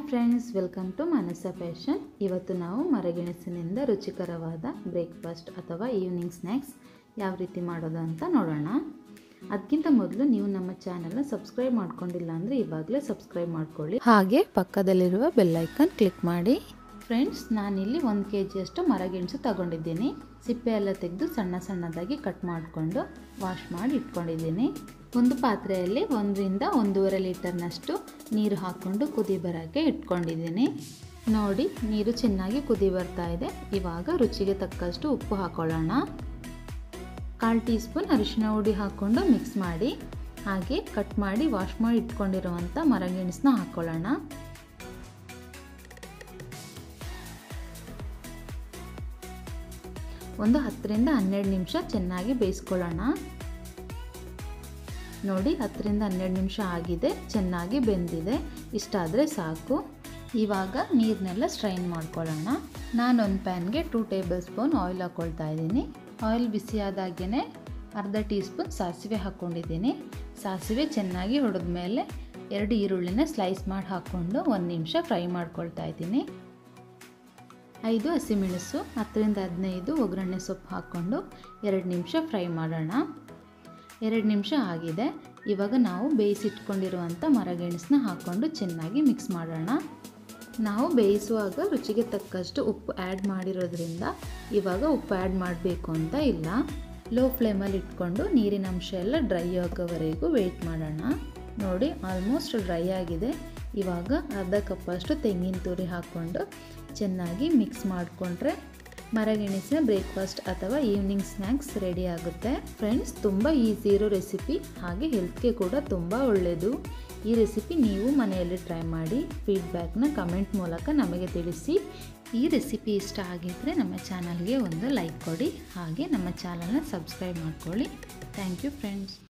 friends welcome to Manasa fashion ಇವತ್ತು ನಾವು ಮರಗೆಣಸಿನಿಂದ ರುಚಿಕರವಾದ ಬ್ರೇಕ್ಫಾಸ್ಟ್ ಅಥವಾ ಈವ್ನಿಂಗ್ ಸ್ನ್ಯಾಕ್ಸ್ ಯಾವ ರೀತಿ ಮಾಡೋದು ಅಂತ ನೋಡೋಣ ಅದಕ್ಕಿಂತ ಮೊದಲು ನೀವು ನಮ್ಮ ಚಾನಲ್ನ ಸಬ್ಸ್ಕ್ರೈಬ್ ಮಾಡ್ಕೊಂಡಿಲ್ಲ ಅಂದರೆ ಇವಾಗಲೇ ಸಬ್ಸ್ಕ್ರೈಬ್ ಮಾಡ್ಕೊಳ್ಳಿ ಹಾಗೆ ಪಕ್ಕದಲ್ಲಿರುವ ಬೆಲ್ಲೈಕನ್ ಕ್ಲಿಕ್ ಮಾಡಿ ಫ್ರೆಂಡ್ಸ್ ನಾನಿಲ್ಲಿ ಒಂದು ಕೆ ಜಿಯಷ್ಟು ಮರಗೆಣಸು ತಗೊಂಡಿದ್ದೀನಿ ಸಿಪ್ಪೆ ಎಲ್ಲ ತೆಗೆದು ಸಣ್ಣ ಸಣ್ಣದಾಗಿ ಕಟ್ ಮಾಡಿಕೊಂಡು ವಾಶ್ ಮಾಡಿ ಇಟ್ಕೊಂಡಿದ್ದೀನಿ ಒಂದು ಪಾತ್ರೆಯಲ್ಲಿ ಒಂದರಿಂದ ಒಂದೂವರೆ ಲೀಟರ್ನಷ್ಟು ನೀರು ಹಾಕ್ಕೊಂಡು ಕುದಿ ಬರೋಕ್ಕೆ ಇಟ್ಕೊಂಡಿದ್ದೀನಿ ನೋಡಿ ನೀರು ಚೆನ್ನಾಗಿ ಕುದಿ ಬರ್ತಾ ಇದೆ ಇವಾಗ ರುಚಿಗೆ ತಕ್ಕಷ್ಟು ಉಪ್ಪು ಹಾಕೊಳ್ಳೋಣ ಕಾಲು ಟೀ ಸ್ಪೂನ್ ಅರಿಶಿನ ಹುಡಿ ಹಾಕ್ಕೊಂಡು ಮಿಕ್ಸ್ ಮಾಡಿ ಹಾಗೆ ಕಟ್ ಮಾಡಿ ವಾಶ್ ಮಾಡಿ ಇಟ್ಕೊಂಡಿರುವಂಥ ಮರಗೆಣಸನ್ನ ಹಾಕ್ಕೊಳ್ಳೋಣ ಒಂದು ಹತ್ತರಿಂದ ಹನ್ನೆರಡು ನಿಮಿಷ ಚೆನ್ನಾಗಿ ಬೇಯಿಸ್ಕೊಳ್ಳೋಣ ನೋಡಿ ಹತ್ತರಿಂದ ಹನ್ನೆರಡು ನಿಮಿಷ ಆಗಿದೆ ಚೆನ್ನಾಗಿ ಬೆಂದಿದೆ ಇಷ್ಟಾದರೆ ಸಾಕು ಇವಾಗ ನೀರನ್ನೆಲ್ಲ ಸ್ಟ್ರೈನ್ ಮಾಡ್ಕೊಳ್ಳೋಣ ನಾನೊಂದು ಪ್ಯಾನ್ಗೆ ಟೂ ಟೇಬಲ್ ಸ್ಪೂನ್ ಆಯಿಲ್ ಹಾಕ್ಕೊಳ್ತಾ ಇದ್ದೀನಿ ಆಯಿಲ್ ಬಿಸಿಯಾದಾಗೇ ಅರ್ಧ ಟೀ ಸ್ಪೂನ್ ಸಾಸಿವೆ ಹಾಕ್ಕೊಂಡಿದ್ದೀನಿ ಸಾಸಿವೆ ಚೆನ್ನಾಗಿ ಹೊಡೆದ ಮೇಲೆ ಎರಡು ಈರುಳ್ಳಿನ ಸ್ಲೈಸ್ ಮಾಡಿ ಹಾಕ್ಕೊಂಡು ಒಂದು ನಿಮಿಷ ಫ್ರೈ ಮಾಡ್ಕೊಳ್ತಾ ಇದ್ದೀನಿ ಐದು ಹಸಿಮೆಣಸು ಹತ್ತರಿಂದ ಹದಿನೈದು ಒಗ್ಗರಣೆ ಸೊಪ್ಪು ಹಾಕ್ಕೊಂಡು ಎರಡು ನಿಮಿಷ ಫ್ರೈ ಮಾಡೋಣ ಎರಡು ನಿಮಿಷ ಆಗಿದೆ ಇವಾಗ ನಾವು ಬೇಯಿಸಿಟ್ಕೊಂಡಿರುವಂಥ ಮರಗೆಣಸನ್ನ ಹಾಕ್ಕೊಂಡು ಚೆನ್ನಾಗಿ ಮಿಕ್ಸ್ ಮಾಡೋಣ ನಾವು ಬೇಯಿಸುವಾಗ ರುಚಿಗೆ ತಕ್ಕಷ್ಟು ಉಪ್ಪು ಆ್ಯಡ್ ಮಾಡಿರೋದ್ರಿಂದ ಇವಾಗ ಉಪ್ಪು ಆ್ಯಡ್ ಮಾಡಬೇಕು ಅಂತ ಇಲ್ಲ ಲೋ ಫ್ಲೇಮಲ್ಲಿ ಇಟ್ಕೊಂಡು ನೀರಿನ ಅಂಶ ಎಲ್ಲ ಡ್ರೈ ಆಗೋವರೆಗೂ ವೆಯ್ಟ್ ಮಾಡೋಣ ನೋಡಿ ಆಲ್ಮೋಸ್ಟ್ ಡ್ರೈ ಆಗಿದೆ ಇವಾಗ ಅರ್ಧ ಕಪ್ಪಷ್ಟು ತೆಂಗಿನ ತುರಿ ಹಾಕ್ಕೊಂಡು ಚೆನ್ನಾಗಿ ಮಿಕ್ಸ್ ಮಾಡಿಕೊಂಡ್ರೆ ಮರಗೆಣಸಿನ ಬ್ರೇಕ್ಫಾಸ್ಟ್ ಅಥವಾ ಈವ್ನಿಂಗ್ ಸ್ನ್ಯಾಕ್ಸ್ ರೆಡಿ ಆಗುತ್ತೆ ಫ್ರೆಂಡ್ಸ್ ತುಂಬ ಈಸಿ ಇರೋ ರೆಸಿಪಿ ಹಾಗೆ ಹೆಲ್ತ್ಗೆ ಕೂಡ ತುಂಬ ಒಳ್ಳೆಯದು ಈ ರೆಸಿಪಿ ನೀವು ಮನೆಯಲ್ಲಿ ಟ್ರೈ ಮಾಡಿ ಫೀಡ್ಬ್ಯಾಕ್ನ ಕಮೆಂಟ್ ಮೂಲಕ ನಮಗೆ ತಿಳಿಸಿ ಈ ರೆಸಿಪಿ ಇಷ್ಟ ಆಗಿದ್ದರೆ ನಮ್ಮ ಚಾನಲ್ಗೆ ಒಂದು ಲೈಕ್ ಕೊಡಿ ಹಾಗೆ ನಮ್ಮ ಚಾನಲ್ನ ಸಬ್ಸ್ಕ್ರೈಬ್ ಮಾಡ್ಕೊಳ್ಳಿ ಥ್ಯಾಂಕ್ ಯು ಫ್ರೆಂಡ್ಸ್